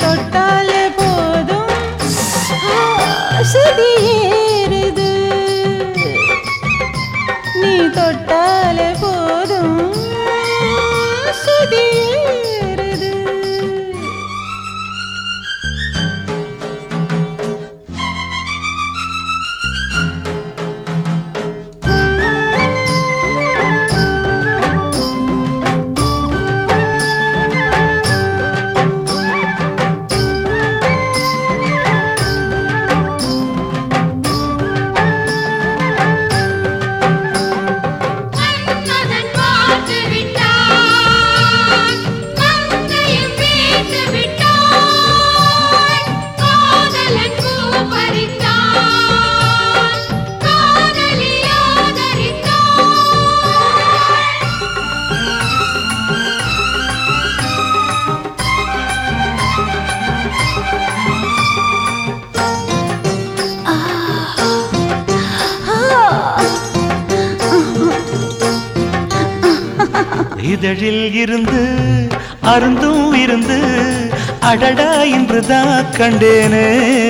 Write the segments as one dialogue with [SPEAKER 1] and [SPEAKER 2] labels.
[SPEAKER 1] தொட்டாலே போதும் சுதி ஏறுது நீ தொட்டாலே போதும் சுதி ஏறுது
[SPEAKER 2] மன்மதன் பார்த்து விட்டான் மங்கையும் பேத்து விட்டான் காதலன் பூ பறித்தான் காதலி ஆதரித்தான்
[SPEAKER 3] இதழில் இருந்து அருந்தும் இருந்து அடடா இன்றுதான் கண்டேனே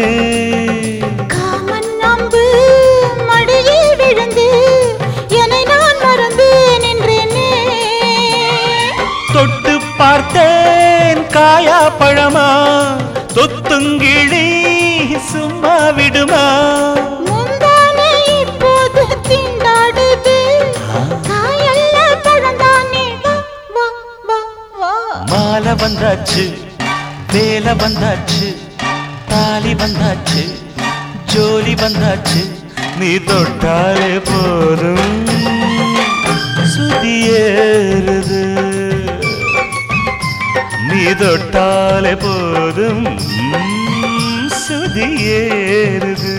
[SPEAKER 1] காமன் அம்பு மடியில் விழுந்து என்னை நான் மறந்து நின்றேனே
[SPEAKER 3] தொட்டு பார்த்தேன் காயா பழமா தொத்துங்கிழி சும்மா விடுமா
[SPEAKER 1] முந்தானை இப்போது திண்டாடுது காயல்ல பழந்தானே வா வா வா வா
[SPEAKER 3] மாலை வந்தாச்சு வேலை வந்தாச்சு தாலி வந்தாச்சு ஜோலி வந்தாச்சு நீ தொட்டாலே போதும் சுதியேறுது நீ தொட்டாலே போதும் சுதியேறுது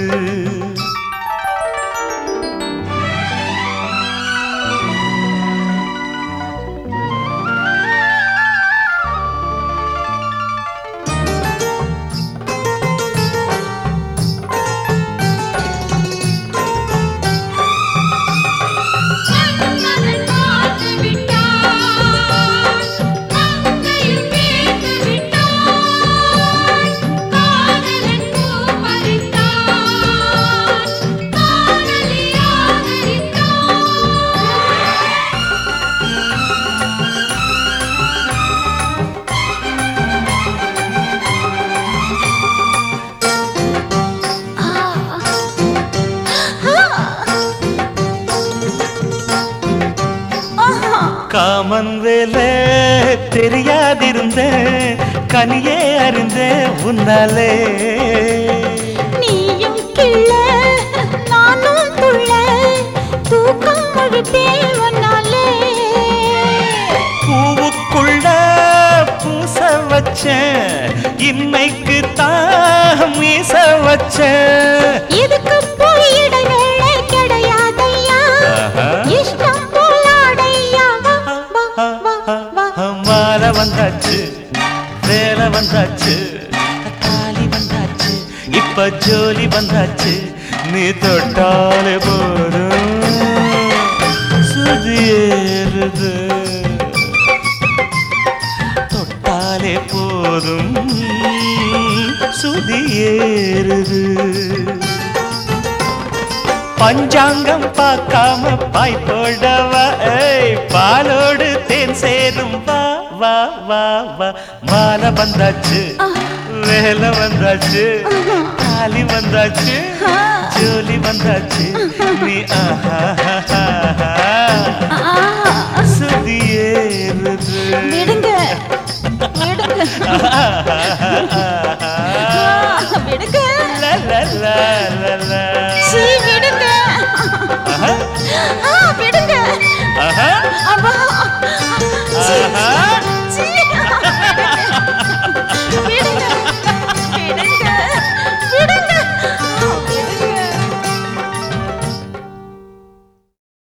[SPEAKER 2] மன்மதன் பார்த்து விட்டான் மங்கையும் பேத்து விட்டான் காதலன் பூ பறித்தான் காதலி ஆதரித்தான்
[SPEAKER 3] காமன் வேலை தெரியாதிருந்த கனியே அறிந்த உன்னாலே
[SPEAKER 1] நீயும் கிள்ள நானும் துள்ள தூக்கம் அழுப்பேன் உன்னாலே
[SPEAKER 3] பூவுக்குள்ள பூச வச்சேன் இன்னைக்கு தான் மீச வச்சேன்
[SPEAKER 1] இதுக்கு போய் இடைவேளை கிடையாதையா
[SPEAKER 3] ஆஹா.
[SPEAKER 1] இஷ்டம் போலாடையா வா வா வா வா
[SPEAKER 3] மாலை வந்தாச்சு வேலை வந்தாச்சு தாலி வந்தாச்சு இப்ப ஜோலி வந்தாச்சு நீ தொட்டாலே போதும் சுதியேறுது தொட்டாலே போதும் சுதியேறுது பஞ்சாங்கம் பார்க்காம பாய் போடவா ஏய் பாலோடு தேன் சேரும் வா வா வா வா மாலை வந்தாச்சு வேலை வந்தாச்சு தாலி வந்தாச்சு ஜோலி வந்தாச்சு நீ ஆஹா
[SPEAKER 1] ஆஹா